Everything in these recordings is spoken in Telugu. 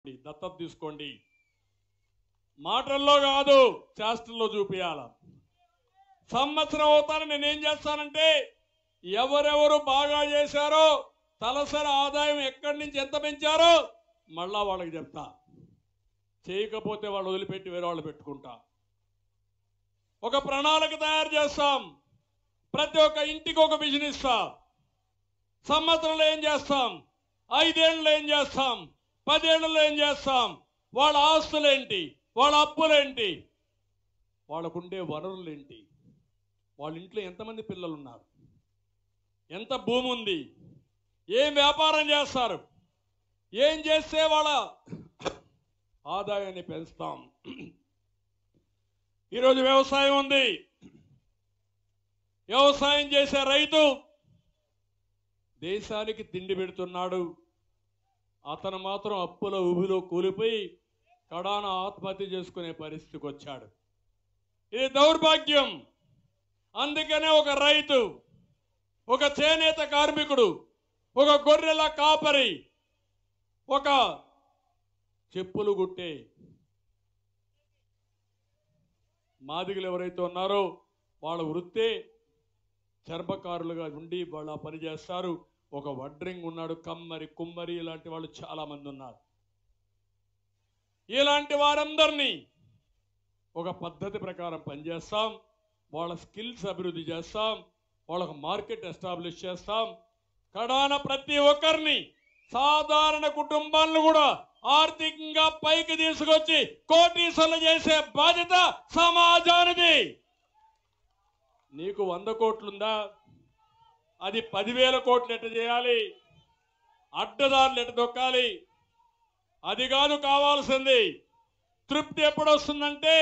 దత్తత తీసుకోండి మాటల్లో కాదు చేష్టల్లో చూపియాల సంవత్సరం అవుతాను నేనేం చేస్తానంటే ఎవరెవరు బాగా చేశారో తలసరి ఆదాయం ఎక్కడి నుంచి ఎంత పెంచారో మళ్ళా వాళ్ళకి చెప్తా చేయకపోతే వాళ్ళు వదిలిపెట్టి వేరే వాళ్ళు పెట్టుకుంటా ఒక ప్రణాళిక తయారు చేస్తాం ప్రతి ఒక్క ఇంటికి ఒక విజన్ ఇస్తాం సంవత్సరంలో ఏం చేస్తాం ఐదేళ్లలో ఏం చేస్తాం పదేళ్లలో ఏం చేస్తాం వాళ్ళ ఆస్తులేంటి వాళ్ళ అప్పులేంటి వాళ్ళకుండే వనరులేంటి వాళ్ళ ఇంట్లో ఎంతమంది పిల్లలు ఉన్నారు ఎంత భూమి ఉంది ఏం వ్యాపారం చేస్తారు ఏం చేస్తే వాళ్ళ ఆదాయాన్ని పెంచుతాం ఈరోజు వ్యవసాయం ఉంది వ్యవసాయం చేసే రైతు దేశానికి తిండి పెడుతున్నాడు అతను మాత్రం అప్పుల ఊబిలో కూలిపోయి కడాన ఆత్మహత్య చేసుకునే పరిస్థితికి వచ్చాడు ఇది దౌర్భాగ్యం అందుకనే ఒక రైతు ఒక చేనేత కార్మికుడు ఒక గొర్రెల కాపరి ఒక చెప్పులు గుట్టే మాదిగలు ఎవరైతే ఉన్నారో వాళ్ళ వృత్తే చర్మకారులుగా ఉండి వాళ్ళ పని చేస్తారు ఒక వడ్రింగ్ ఉన్నాడు కమ్మరి కుమ్మరి ఇలాంటి వాళ్ళు చాలా మంది ఉన్నారు ఇలాంటి వారందరినీ ఒక పద్ధతి ప్రకారం పనిచేస్తాం వాళ్ళ స్కిల్స్ అభివృద్ధి చేస్తాం వాళ్ళకు మార్కెట్ ఎస్టాబ్లిష్ చేస్తాం కడాన ప్రతి ఒక్కరిని సాధారణ కుటుంబాలను కూడా ఆర్థికంగా పైకి తీసుకొచ్చి కోటీశ్వర్లు చేసే బాధ్యత సమాజానిది నీకు వంద కోట్లుందా అది పదివేల కోట్లు ఎట్ట చేయాలి అడ్డదారులు ఎట్ట దొక్కాలి అది కాదు కావాల్సింది తృప్తి ఎప్పుడు వస్తుందంటే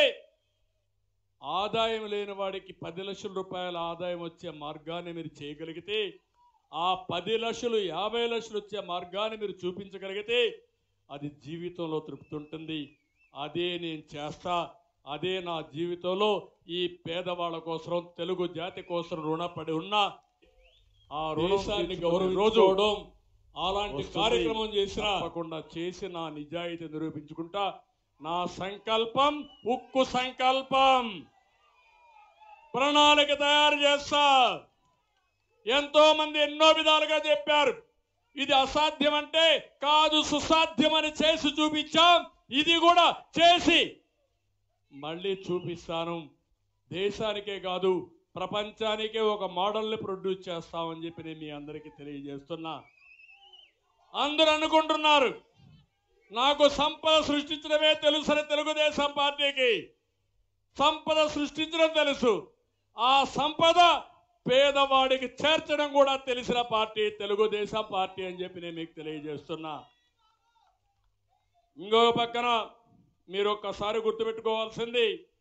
ఆదాయం లేని వాడికి పది లక్షల రూపాయల ఆదాయం వచ్చే మార్గాన్ని మీరు చేయగలిగితే ఆ పది లక్షలు యాభై లక్షలు వచ్చే మార్గాన్ని మీరు చూపించగలిగితే అది జీవితంలో తృప్తి ఉంటుంది అదే నేను చేస్తా అదే నా జీవితంలో ఈ పేదవాళ్ళ కోసం తెలుగు జాతి కోసం రుణపడి ఉన్నా ఆ రుణాన్ని గౌరవించుకోవడం అలాంటి కార్యక్రమం చేసినా తప్పకుండా చేసి నా నిజాయితీ నిరూపించుకుంటా నా సంకల్పం ఉక్కు సంకల్పం ప్రణాళిక తయారు చేస్తా ఎంతో మంది ఎన్నో విధాలుగా చెప్పారు ఇది అసాధ్యం అంటే కాదు సుసాధ్యమని చేసి చూపించాం ఇది కూడా చేసి మళ్ళీ చూపిస్తాను దేశానికే కాదు ప్రపంచానికే ఒక మోడల్ని ప్రొడ్యూస్ చేస్తామని చెప్పి నేను మీ అందరికీ తెలియజేస్తున్నా అందరూ అనుకుంటున్నారు నాకు సంపద సృష్టించడమే తెలుసని తెలుగుదేశం పార్టీకి సంపద సృష్టించడం తెలుసు ఆ సంపద పేదవాడికి చేర్చడం కూడా తెలిసిన పార్టీ తెలుగుదేశం పార్టీ అని చెప్పి నేను మీకు తెలియజేస్తున్నా ఇంకో పక్కన మీరు ఒక్కసారి గుర్తుపెట్టుకోవాల్సింది